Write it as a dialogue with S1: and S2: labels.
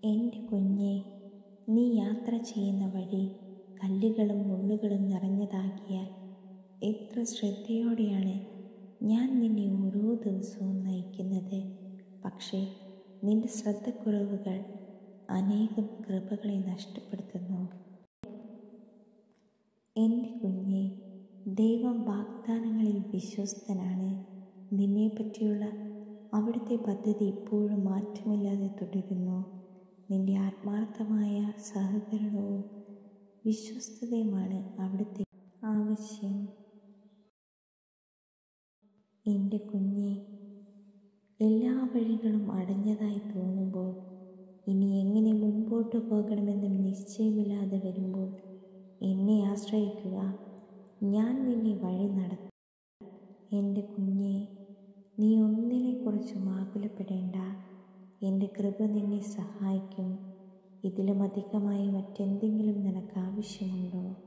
S1: എൻ്റെ കുഞ്ഞെ നീ യാത്ര ചെയ്യുന്ന വഴി കല്ലുകളും മുള്ളുകളും നിറഞ്ഞതാകിയാൽ എത്ര ശ്രദ്ധയോടെയാണ് ഞാൻ നിന്നെ ഓരോ ദിവസവും നയിക്കുന്നത് പക്ഷേ നിന്റെ ശ്രദ്ധക്കുറവുകൾ അനേകം കൃപകളെ നഷ്ടപ്പെടുത്തുന്നു എൻ്റെ കുഞ്ഞെ ദൈവം വാഗ്ദാനങ്ങളിൽ വിശ്വസ്തനാണ് നിന്നെപ്പറ്റിയുള്ള അവിടുത്തെ പദ്ധതി ഇപ്പോഴും മാറ്റമില്ലാതെ തുടരുന്നു നിന്റെ ആത്മാർത്ഥമായ സഹകരണവും വിശ്വസ്തതയുമാണ് അവിടുത്തെ ആവശ്യം എൻ്റെ കുഞ്ഞെ എല്ലാ വഴികളും അടഞ്ഞതായി തോന്നുമ്പോൾ ഇനി എങ്ങനെ മുൻപോട്ട് പോകണമെന്നും നിശ്ചയമില്ലാതെ വരുമ്പോൾ എന്നെ ആശ്രയിക്കുക ഞാൻ നിന്നെ വഴി നടത്തും എൻ്റെ കുഞ്ഞെ നീ ഒന്നിനെക്കുറിച്ചും ആകുലപ്പെടേണ്ട എൻ്റെ കൃപ നിന്നെ സഹായിക്കും ഇതിലും അധികമായി മറ്റെന്തെങ്കിലും നിനക്ക് ആവശ്യമുണ്ടോ